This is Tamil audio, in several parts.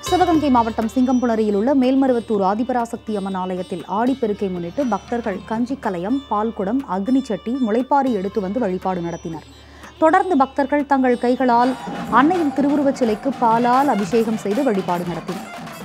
சிவகங்கை மாவட்டம் சிங்கம்புணரியில் உள்ள மேல்மருவத்தூர் ஆதிபராசக்தி அம்மன் ஆலயத்தில் ஆடிப்பெருக்கை முன்னிட்டு பக்தர்கள் கஞ்சி கலயம் பால்குடம் அக்னி சட்டி முளைப்பாரி எடுத்து வந்து வழிபாடு நடத்தினர் தொடர்ந்து பக்தர்கள் தங்கள் கைகளால் அன்னையின் திருவுருவச் சிலைக்கு பாலால் அபிஷேகம் செய்து வழிபாடு நடத்தினர்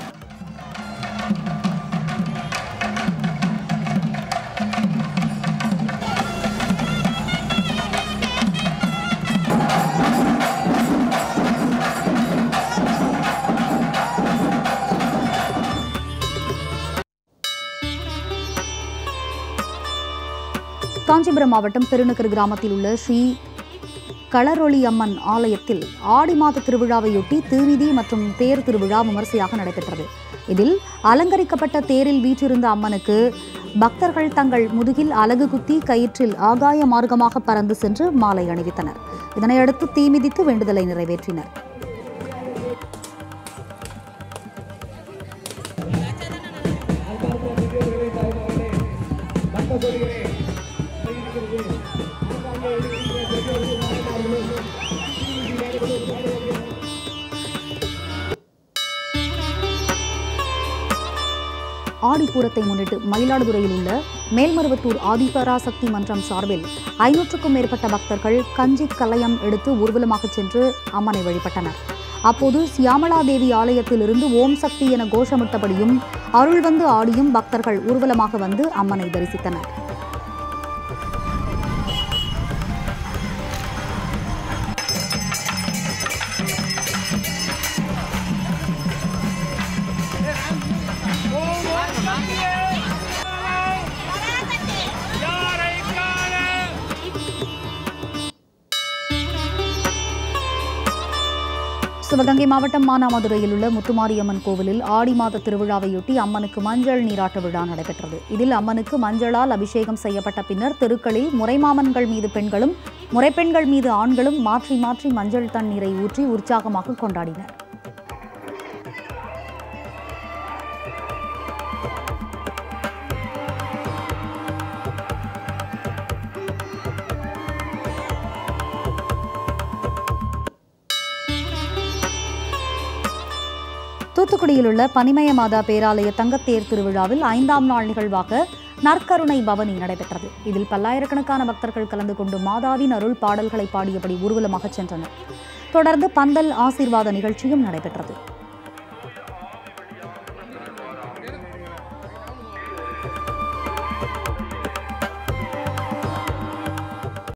காஞ்சிபுரம் மாவட்டம் பெருநகர் கிராமத்தில் உள்ள ஸ்ரீ களரொளி அம்மன் ஆலயத்தில் ஆடி மாத திருவிழாவையொட்டி திருவிதி மற்றும் தேர் திருவிழா விமரிசையாக நடைபெற்றது இதில் அலங்கரிக்கப்பட்ட தேரில் வீற்றிருந்த அம்மனுக்கு பக்தர்கள் தங்கள் முதுகில் அலகு குத்தி கயிற்றில் ஆகாய மார்க்கமாக பறந்து சென்று மாலை அணிவித்தனர் இதனையடுத்து தீ மிதித்து வேண்டுதலை நிறைவேற்றினர் ஆடிப்பூரத்தை முன்னிட்டு மயிலாடுதுறையில் உள்ள மேல்மருவத்தூர் ஆதிபராசக்தி மன்றம் சார்பில் ஐநூற்றுக்கும் மேற்பட்ட பக்தர்கள் கஞ்சி கலயம் எடுத்து ஊர்வலமாக சென்று அம்மனை வழிபட்டனர் அப்போது சியாமளாதேவி ஆலயத்திலிருந்து ஓம் சக்தி என கோஷமிட்டபடியும் அருள் வந்து ஆடியும் பக்தர்கள் ஊர்வலமாக வந்து அம்மனை தரிசித்தனர் சிவகங்கை மாவட்டம் மானாமதுரையில் உள்ள முத்துமாரியம்மன் கோவிலில் ஆடி மாத திருவிழாவையொட்டி அம்மனுக்கு மஞ்சள் நீராட்ட விழா நடைபெற்றது இதில் அம்மனுக்கு மஞ்சளால் அபிஷேகம் செய்யப்பட்ட பின்னர் தெருக்களில் முறைமாமன்கள் மீது பெண்களும் முறைப்பெண்கள் மீது ஆண்களும் மாற்றி மாற்றி மஞ்சள் தண்ணீரை ஊற்றி உற்சாகமாக கொண்டாடினர் தூத்துக்குடியில் உள்ள பனிமய மாதா பேராலய தங்கத்தேர் திருவிழாவில் ஐந்தாம் நாள் நிகழ்வாக நற்கருணை பவனி நடைபெற்றது இதில் பல்லாயிரக்கணக்கான பக்தர்கள் கலந்து கொண்டு மாதாவின் அருள் பாடல்களை பாடியபடி ஊர்வலமாக சென்றனர் தொடர்ந்து பந்தல் ஆசீர்வாத நிகழ்ச்சியும் நடைபெற்றது